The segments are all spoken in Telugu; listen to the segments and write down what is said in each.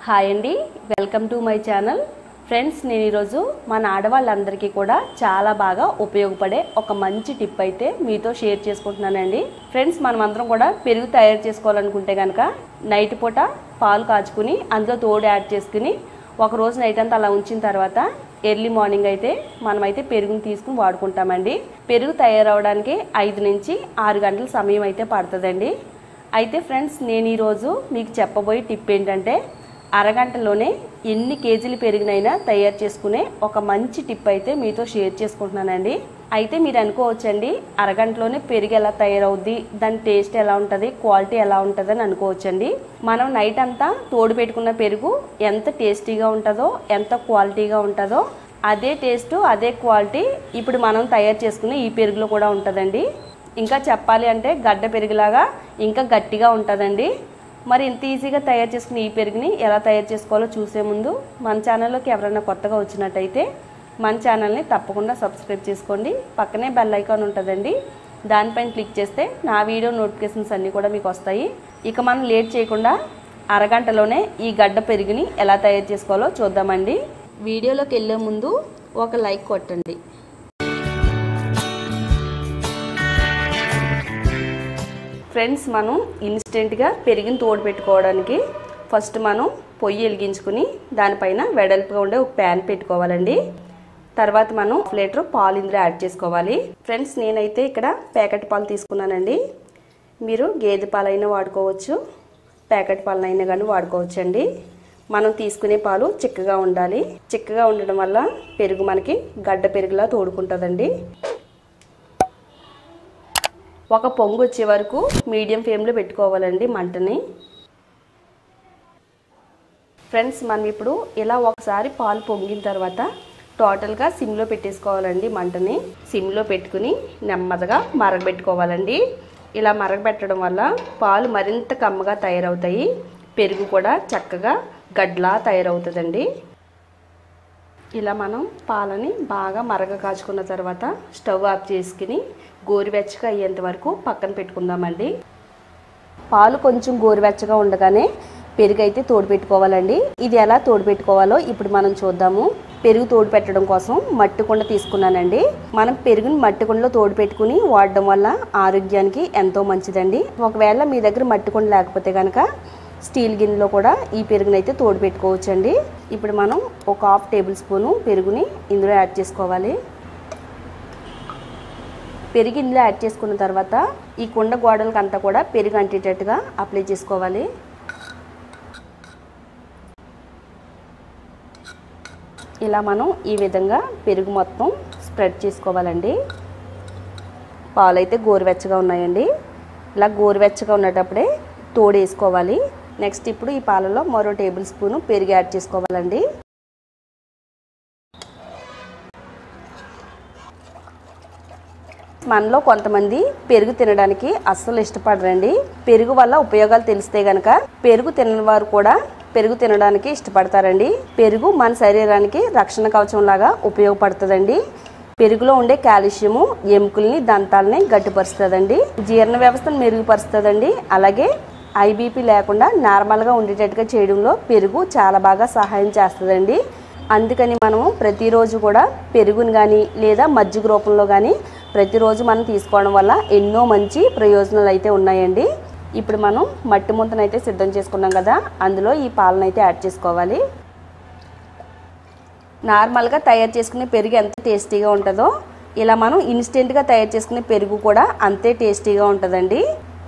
హాయ్ అండి welcome to my channel friends నేను ఈరోజు మన ఆడవాళ్ళందరికీ కూడా చాలా బాగా ఉపయోగపడే ఒక మంచి టిప్ అయితే మీతో షేర్ చేసుకుంటున్నానండి ఫ్రెండ్స్ మనం అందరం కూడా పెరుగు తయారు చేసుకోవాలనుకుంటే కనుక నైట్ పూట పాలు కాచుకుని అందులో తోడు యాడ్ చేసుకుని ఒక రోజు నైట్ అంతా అలా ఉంచిన తర్వాత ఎర్లీ మార్నింగ్ అయితే మనమైతే పెరుగుని తీసుకుని వాడుకుంటామండి పెరుగు తయారవడానికి ఐదు నుంచి ఆరు గంటల సమయం అయితే పడుతుందండి అయితే ఫ్రెండ్స్ నేను ఈరోజు మీకు చెప్పబోయే టిప్ ఏంటంటే అరగంటలోనే ఎన్ని కేజీలు పెరిగినైనా తయారు చేసుకునే ఒక మంచి టిప్ అయితే మీతో షేర్ చేసుకుంటున్నానండి అయితే మీరు అనుకోవచ్చండి అరగంటలోనే పెరుగు ఎలా తయారవుద్ది దాని టేస్ట్ ఎలా ఉంటుంది క్వాలిటీ ఎలా ఉంటుంది అని అనుకోవచ్చండి మనం నైట్ అంతా తోడు పెట్టుకున్న పెరుగు ఎంత టేస్టీగా ఉంటుందో ఎంత క్వాలిటీగా ఉంటుందో అదే టేస్ట్ అదే క్వాలిటీ ఇప్పుడు మనం తయారు చేసుకునే ఈ పెరుగులో కూడా ఉంటుందండి ఇంకా చెప్పాలి అంటే గడ్డ పెరుగులాగా ఇంకా గట్టిగా ఉంటుందండి మరి ఇంత ఈజీగా తయారు చేసుకునే ఈ పెరుగుని ఎలా తయారు చేసుకోవాలో చూసే ముందు మన ఛానల్లోకి ఎవరైనా కొత్తగా వచ్చినట్టయితే మన ఛానల్ని తప్పకుండా సబ్స్క్రైబ్ చేసుకోండి పక్కనే బెల్ ఐకాన్ ఉంటుందండి దానిపైన క్లిక్ చేస్తే నా వీడియో నోటిఫికేషన్స్ అన్నీ కూడా మీకు వస్తాయి ఇక మనం లేట్ చేయకుండా అరగంటలోనే ఈ గడ్డ పెరుగుని ఎలా తయారు చేసుకోవాలో చూద్దామండి వీడియోలోకి వెళ్ళే ముందు ఒక లైక్ కొట్టండి ఫ్రెండ్స్ మనం ఇన్స్టెంట్గా పెరిగిన తోడు పెట్టుకోవడానికి ఫస్ట్ మనం పొయ్యి వెలిగించుకుని దానిపైన వెడల్పుగా ఉండే ఒక ప్యాన్ పెట్టుకోవాలండి తర్వాత మనం ఒక లీటర్ పాలు ఇందులో యాడ్ చేసుకోవాలి ఫ్రెండ్స్ నేనైతే ఇక్కడ ప్యాకెట్ పాలు తీసుకున్నానండి మీరు గేదె పాలైనా వాడుకోవచ్చు ప్యాకెట్ పాలనైనా కానీ వాడుకోవచ్చు అండి మనం తీసుకునే పాలు చిక్కగా ఉండాలి చిక్కగా ఉండడం వల్ల పెరుగు మనకి గడ్డ పెరుగులా తోడుకుంటుందండి ఒక పొంగు వచ్చే వరకు మీడియం ఫ్లేమ్లో పెట్టుకోవాలండి మంటని ఫ్రెండ్స్ మనం ఇప్పుడు ఇలా ఒకసారి పాలు పొంగిన తర్వాత టోటల్గా సిమ్లో పెట్టేసుకోవాలండి మంటని సిమ్లో పెట్టుకుని నెమ్మదిగా మరగబెట్టుకోవాలండి ఇలా మరగబెట్టడం వల్ల పాలు మరింత కమ్మగా తయారవుతాయి పెరుగు కూడా చక్కగా గడ్లా తయారవుతుందండి ఇలా మనం పాలని బాగా మరగ కాచుకున్న తర్వాత స్టవ్ ఆఫ్ చేసుకుని గోరువెచ్చగా అయ్యేంత వరకు పక్కన పెట్టుకుందామండి పాలు కొంచెం గోరువెచ్చగా ఉండగానే పెరుగు అయితే తోడు పెట్టుకోవాలండి ఇది ఎలా తోడు పెట్టుకోవాలో ఇప్పుడు మనం చూద్దాము పెరుగు తోడు పెట్టడం కోసం మట్టి కుండ తీసుకున్నానండి మనం పెరుగుని మట్టి కుండలో తోడు పెట్టుకుని వాడడం వల్ల ఆరోగ్యానికి ఎంతో మంచిదండి ఒకవేళ మీ దగ్గర మట్టి కుండ లేకపోతే కనుక స్టీల్ గిన్నెలో కూడా ఈ పెరుగునైతే తోడు పెట్టుకోవచ్చండి ఇప్పుడు మనం ఒక హాఫ్ టేబుల్ స్పూను పెరుగుని ఇందులో యాడ్ చేసుకోవాలి పెరుగు ఇందులో యాడ్ చేసుకున్న తర్వాత ఈ కుండ గోడలకు అంతా కూడా పెరుగు అంటేటట్టుగా అప్లై చేసుకోవాలి ఇలా మనం ఈ విధంగా పెరుగు మొత్తం స్ప్రెడ్ చేసుకోవాలండి పాలు అయితే గోరువెచ్చగా ఉన్నాయండి ఇలా గోరువెచ్చగా ఉన్నటప్పుడే తోడు వేసుకోవాలి నెక్స్ట్ ఇప్పుడు ఈ పాలలో మరో టేబుల్ స్పూను పెరుగు యాడ్ చేసుకోవాలండి మనలో కొంతమంది పెరుగు తినడానికి అస్సలు ఇష్టపడరండి పెరుగు వల్ల ఉపయోగాలు తెలిస్తే గనక పెరుగు తినని వారు కూడా పెరుగు తినడానికి ఇష్టపడతారండి పెరుగు మన శరీరానికి రక్షణ కవచం లాగా ఉపయోగపడుతుందండి పెరుగులో ఉండే కాల్షియము ఎముకల్ని దంతాలని గట్టిపరుస్తుందండి జీర్ణ వ్యవస్థను మెరుగుపరుస్తుందండి అలాగే ఐబీపీ లేకుండా నార్మల్గా ఉండేటట్టుగా చేయడంలో పెరుగు చాలా బాగా సహాయం చేస్తుందండి అందుకని మనము ప్రతిరోజు కూడా పెరుగుని కానీ లేదా మజ్జిగ రూపంలో కానీ ప్రతిరోజు మనం తీసుకోవడం వల్ల ఎన్నో మంచి ప్రయోజనాలు అయితే ఉన్నాయండి ఇప్పుడు మనం మట్టి ముంతను అయితే సిద్ధం చేసుకున్నాం కదా అందులో ఈ పాలను అయితే యాడ్ చేసుకోవాలి నార్మల్గా తయారు చేసుకునే పెరుగు ఎంత టేస్టీగా ఉంటుందో ఇలా మనం ఇన్స్టెంట్గా తయారు చేసుకునే పెరుగు కూడా అంతే టేస్టీగా ఉంటుందండి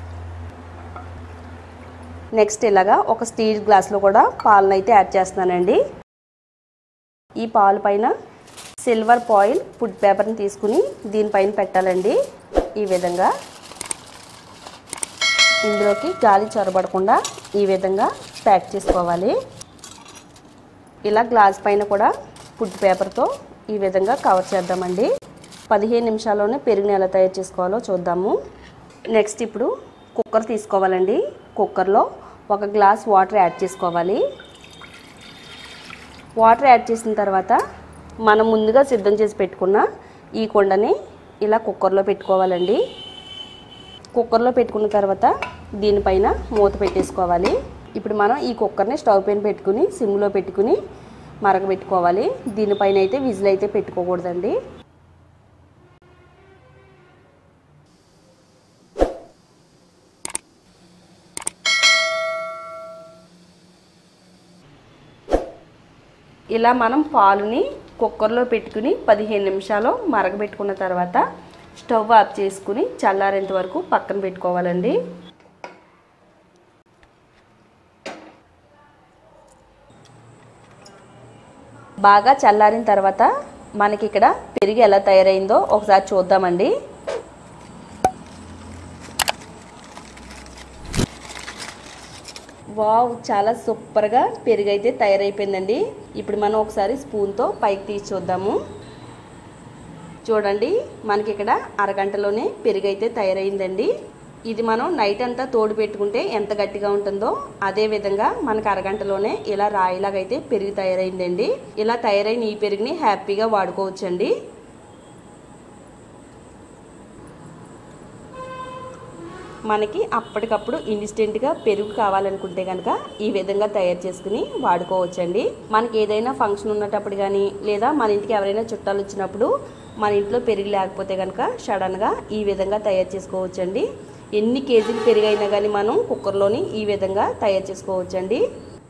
నెక్స్ట్ ఇలాగా ఒక స్టీల్ గ్లాస్లో కూడా పాలను అయితే యాడ్ చేస్తున్నానండి ఈ పాలు పైన సిల్వర్ పాయిల్ ఫుడ్ పేపర్ని తీసుకుని దీనిపైన పెట్టాలండి ఈ విధంగా ఇందులోకి గాలి చొరబడకుండా ఈ విధంగా ప్యాక్ చేసుకోవాలి ఇలా గ్లాస్ పైన కూడా ఫుడ్ పేపర్తో ఈ విధంగా కవర్ చేద్దామండి పదిహేను నిమిషాల్లోనే పెరుగుని ఎలా తయారు చేసుకోవాలో చూద్దాము నెక్స్ట్ ఇప్పుడు కుక్కర్ తీసుకోవాలండి కుక్కర్లో ఒక గ్లాస్ వాటర్ యాడ్ చేసుకోవాలి వాటర్ యాడ్ చేసిన తర్వాత మనం ముందుగా సిద్ధం చేసి పెట్టుకున్న ఈ కుండని ఇలా కుక్కర్లో పెట్టుకోవాలండి కుక్కర్లో పెట్టుకున్న తర్వాత దీనిపైన మూత పెట్టేసుకోవాలి ఇప్పుడు మనం ఈ కుక్కర్ని స్టవ్ పైన పెట్టుకుని సిమ్లో పెట్టుకుని మరగబెట్టుకోవాలి దీనిపైన అయితే విజిల్ అయితే పెట్టుకోకూడదండి ఇలా మనం పాలుని కుక్కర్లో పెట్టుకుని పదిహేను నిమిషాలు మరగబెట్టుకున్న తర్వాత స్టవ్ ఆఫ్ చేసుకుని చల్లారేంత వరకు పక్కన పెట్టుకోవాలండి బాగా చల్లారిన తర్వాత మనకి ఇక్కడ పెరుగు ఎలా తయారైందో ఒకసారి చూద్దామండి వావ్ చాలా సూపర్గా పెరుగు అయితే తయారైపోయిందండి ఇప్పుడు మనం ఒకసారి స్పూన్తో పైకి తీసి చూద్దాము చూడండి మనకి ఇక్కడ అరగంటలోనే పెరుగు అయితే తయారైందండి ఇది మనం నైట్ అంతా తోడు పెట్టుకుంటే ఎంత గట్టిగా ఉంటుందో అదే విధంగా మనకు అరగంటలోనే ఇలా రాయిలాగైతే పెరుగు తయారైందండి ఇలా తయారైన ఈ పెరుగుని హ్యాపీగా వాడుకోవచ్చండి మనకి అప్పటికప్పుడు ఇన్స్టెంట్గా పెరుగు కావాలనుకుంటే కనుక ఈ విధంగా తయారు చేసుకుని వాడుకోవచ్చండి మనకి ఏదైనా ఫంక్షన్ ఉన్నటప్పుడు కానీ లేదా మన ఇంటికి ఎవరైనా చుట్టాలు వచ్చినప్పుడు మన ఇంట్లో పెరుగు లేకపోతే కనుక సడన్గా ఈ విధంగా తయారు చేసుకోవచ్చండి ఎన్ని కేజీలు పెరుగు అయినా కానీ మనం కుక్కర్లోని ఈ విధంగా తయారు చేసుకోవచ్చండి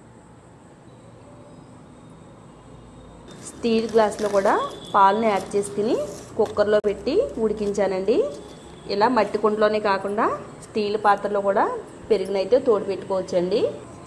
స్టీల్ గ్లాస్లో కూడా పాలను యాడ్ చేసుకుని కుక్కర్లో పెట్టి ఉడికించానండి ఇలా మట్టి కుండలోనే కాకుండా స్టీల్ పాత్రలో కూడా పెరుగునైతే తోడు పెట్టుకోవచ్చండి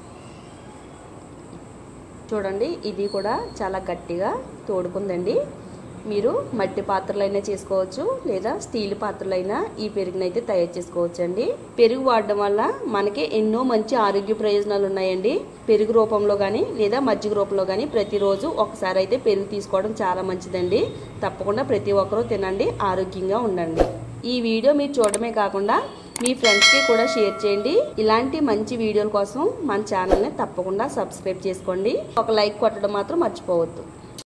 చూడండి ఇది కూడా చాలా గట్టిగా తోడుకుందండి మీరు మట్టి పాత్రలైనా చేసుకోవచ్చు లేదా స్టీల్ పాత్రలైనా ఈ పెరుగునైతే తయారు చేసుకోవచ్చండి పెరుగు వాడడం వల్ల మనకి ఎన్నో మంచి ఆరోగ్య ప్రయోజనాలు ఉన్నాయండి పెరుగు రూపంలో కానీ లేదా మజ్జిగ రూపంలో కానీ ప్రతిరోజు ఒకసారి అయితే పెరుగు తీసుకోవడం చాలా మంచిదండి తప్పకుండా ప్రతి ఒక్కరూ తినండి ఆరోగ్యంగా ఉండండి ఈ వీడియో మీరు చూడడమే కాకుండా మీ ఫ్రెండ్స్కి కూడా షేర్ చేయండి ఇలాంటి మంచి వీడియోల కోసం మన ఛానల్ని తప్పకుండా సబ్స్క్రైబ్ చేసుకోండి ఒక లైక్ కొట్టడం మాత్రం మర్చిపోవద్దు